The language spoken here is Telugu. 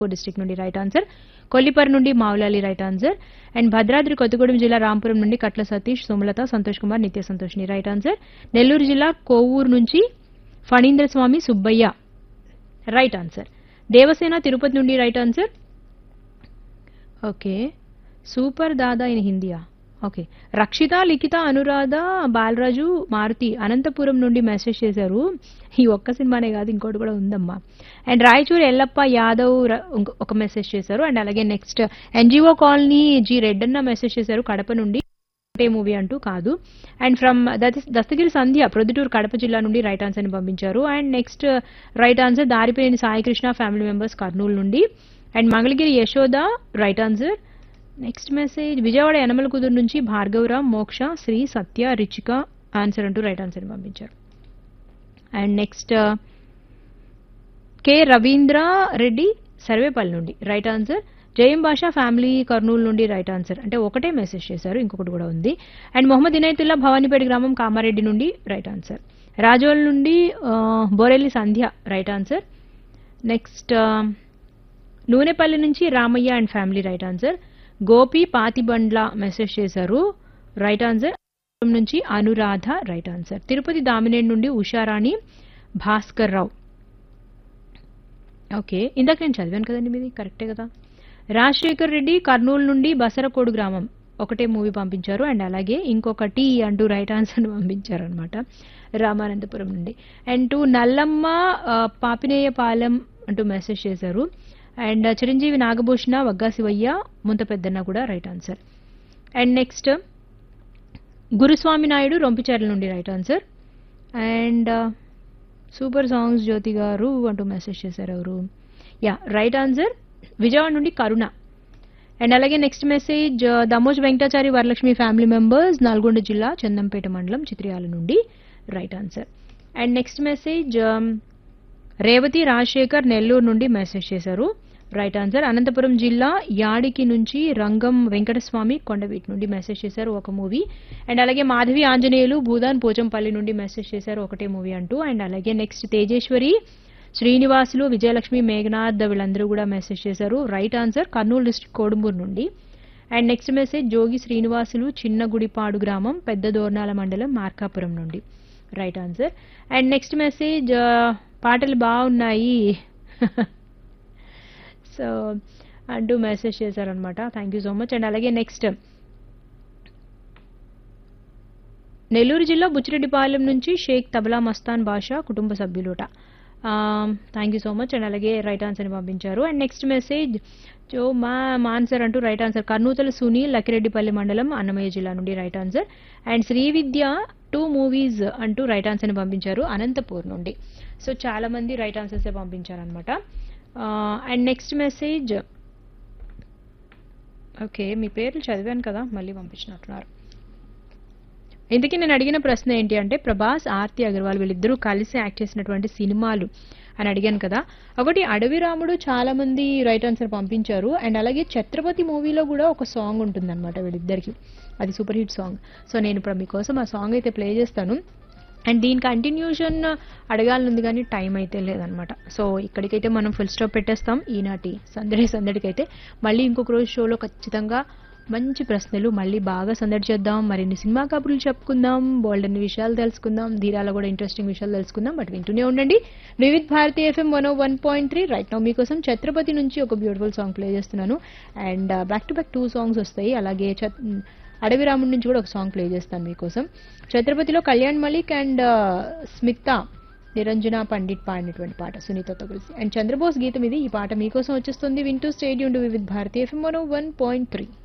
డిస్ట్రిక్ట్ నుండి రైట్ ఆన్సర్ కొల్లిపర్ నుండి Moulali right answer and Bhadradri Kothagudem జిల్లా రాంపురం నుండి కట్ల సతీష్ సుమలత సంతోష్ కుమార్ నిత్య సంతోష్ని రైట్ ఆన్సర్ నెల్లూరు జిల్లా కోవూరు నుంచి ఫణీంద్ర స్వామి సుబ్బయ్య రైట్ ఆన్సర్ దేవసేన తిరుపతి నుండి రైట్ ఆన్సర్ ఓకే సూపర్ దాదా ఇన్ హిందీయా ఓకే రక్షిత లిఖిత అనురాధ బాలరాజు మారుతి అనంతపురం నుండి మెసేజ్ చేశారు ఈ ఒక్క సినిమానే కాదు ఇంకోటి కూడా ఉందమ్మా అండ్ రాయచూరు ఎల్లప్ప యాదవ్ ర- ఇంకో- ఒక మెసేజ్ చేశారు అండ్ అలాగే next NGO colony G Reddanna message చేశారు కడప నుండి ఒకటే మూవీ అంటూ కాదు అండ్ ఫ్రమ్ దస్తగిరి సంధ్య ప్రొద్దుటూరు కడప జిల్లా నుండి రైట్ ఆన్సర్ ని పంపించారు అండ్ నెక్స్ట్ రైట్ ఆన్సర్ దారిపోయిన సాయికృష్ణ ఫ్యామిలీ మెంబర్స్ కర్నూలు నుండి and Mangalagiri Yashoda right answer next message Vijayawada Yanamalakuduru నుంచి భార్గవరామ్ మోక్ష శ్రీ సత్య రిచిక ఆన్సర్ అంటూ రైట్ ఆన్సర్ పంపించారు and next K Ravindra Reddy Sarvepalli నుండి రైట్ ఆన్సర్ జయం బాషా ఫ్యామిలీ కర్నూలు నుండి రైట్ ఆన్సర్ అంటే ఒకటే మెసేజ్ చేశారు ఇంకొకటి కూడా ఉంది అండ్ మొహమ్మద్ ఇనైతుల్లా భవానీపేట గ్రామం కామారెడ్డి నుండి రైట్ ఆన్సర్ రాజోల్ నుండి ఆ, Borelli Sandhya right answer next Nunepalli నుంచి Ramaiah and family right answer Gopi Pathibandla message చేశారు రైట్ ఆన్సర్ నుంచి అనురాధ రైట్ ఆన్సర్ తిరుపతి దామినేని నుండి ఉషారాణి భాస్కర్ రావు ఓకే ఇందాక నేను చదివాను కదండి మీది కరెక్టే కదా రాజశేఖర్ రెడ్డి కర్నూలు నుండి బసరకోడు గ్రామం ఒకటే మూవీ పంపించారు అండ్ అలాగే ఇంకొకటి అంటూ రైట్ ఆన్సర్ పంపించారు అనమాట రామానంతపురం నుండి అండ్ టు నల్లమ్మ ఆ, పాపినేయపాలెం అంటూ మెసేజ్ చేశారు అండ్ చిరంజీవి నాగభూషణ వగ్గా శివయ్య ముంత పెద్దన్న కూడా right answer and next Guruswamy Naidu Rompicherla నుండి right answer and super songs Jyothi garu అంటూ మెసేజ్ చేశారు ఎవరు యా రైట్ ఆన్సర్ విజయవాడ నుండి కరుణ అండ్ అలాగే next message Damoj Venkatachari Varalakshmi family members Nalgonda జిల్లా చందంపేట మండలం చిత్రియాల నుండి right answer and next message Revathi Rajasekhar Nellore నుండి మెసేజ్ చేశారు రైట్ ఆన్సర్ అనంతపురం జిల్లా యాడికి నుంచి రంగం వెంకటస్వామి కొండవీటి నుండి మెసేజ్ చేశారు ఒక మూవీ అండ్ అలాగే మాధవి ఆంజనేయులు భూదాన్ పోచంపల్లి నుండి మెసేజ్ చేశారు ఒకటే మూవీ అంటూ అండ్ అలాగే నెక్స్ట్ తేజేశ్వరి శ్రీనివాసులు విజయలక్ష్మి మేఘనాథ్ వీళ్ళందరూ కూడా మెసేజ్ చేశారు right answer Kurnool district Kodumur నుండి and next message Jogi Srinivasulu Chinnagudipadu గ్రామం పెద్ద దోర్నాల మండలం మార్కాపురం నుండి right answer and next message పాటలు బాగున్నాయి సో అంటూ మెసేజ్ చేశారనమాట thank you so much and అలాగే నెక్స్ట్ నెల్లూరు జిల్లా బుచ్చిరెడ్డిపాలెం నుంచి షేక్ తబలా మస్తాన్ బాషా కుటుంబ సభ్యులుట thank you so much and అలాగే రైట్ ఆన్సర్ని పంపించారు అండ్ నెక్స్ట్ మెసేజ్ జో మా ఆన్సర్ అంటూ రైట్ ఆన్సర్ కర్నూతల సునీల్ లకిరెడ్డిపల్లి మండలం అన్నమయ్య జిల్లా నుండి right answer and Sri Vidya two movies అంటూ రైట్ ఆన్సర్ని పంపించారు అనంతపూర్ నుండి సో చాలా మంది రైట్ ఆన్సర్సే పంపించారనమాట అండ్ నెక్స్ట్ మెసేజ్ ఓకే మీ పేర్లు చదివాను కదా మళ్ళీ పంపించినట్టున్నారు ఇందుకే నేను అడిగిన ప్రశ్న ఏంటి అంటే ప్రభాస్ ఆర్తి అగర్వాల్ వీళ్ళిద్దరూ కలిసి యాక్ట్ చేసినటువంటి సినిమాలు అని అడిగాను కదా ఒకటి అడవి రాముడు చాలా మంది రైట్ ఆన్సర్ పంపించారు అండ్ అలాగే ఛత్రపతి మూవీలో కూడా ఒక సాంగ్ ఉంటుందన్నమాట వీళ్ళిద్దరికి అది సూపర్ హిట్ సాంగ్ సో నేను ఇప్పుడు మీకోసం ఆ సాంగ్ అయితే ప్లే చేస్తాను అండ్ దీని కంటిన్యూషన్ అడగాలనుంది కానీ టైం అయితే లేదనమాట సో ఇక్కడికైతే మనం ఫుల్ స్టాప్ పెట్టేస్తాం ఈనాటి సందడి సందడికైతే మళ్ళీ ఇంకొక రోజు షోలో ఖచ్చితంగా మంచి ప్రశ్నలు మళ్ళీ బాగా సందడి చేద్దాం మరిన్ని సినిమా కబుర్లు చెప్పుకుందాం బోల్డ్ అన్ని విషయాలు తెలుసుకుందాం ధీరాలో కూడా ఇంట్రెస్టింగ్ విషయాలు తెలుసుకుందాం బట్ వింటూనే ఉండండి Vividh Bharati FM one one point three right now మీకోసం ఛత్రపతి నుంచి ఒక బ్యూటిఫుల్ సాంగ్ ప్లే చేస్తున్నాను and back to back two songs వస్తాయి అలాగే ఛత్ అడవి రాముడి నుంచి కూడా ఒక సాంగ్ ప్లే చేస్తాను మీకోసం ఛత్రపతిలో కళ్యాణ్ మలిక్ అండ్ స్మిత నిరంజన పండిట్ పాడినటువంటి పాట సునీతతో కలిసి అండ్ చంద్రబోస్ గీతం ఇది ఈ పాట మీకోసం వచ్చేస్తుంది వింటూ స్టేడియం Vividh Bharati FM one point three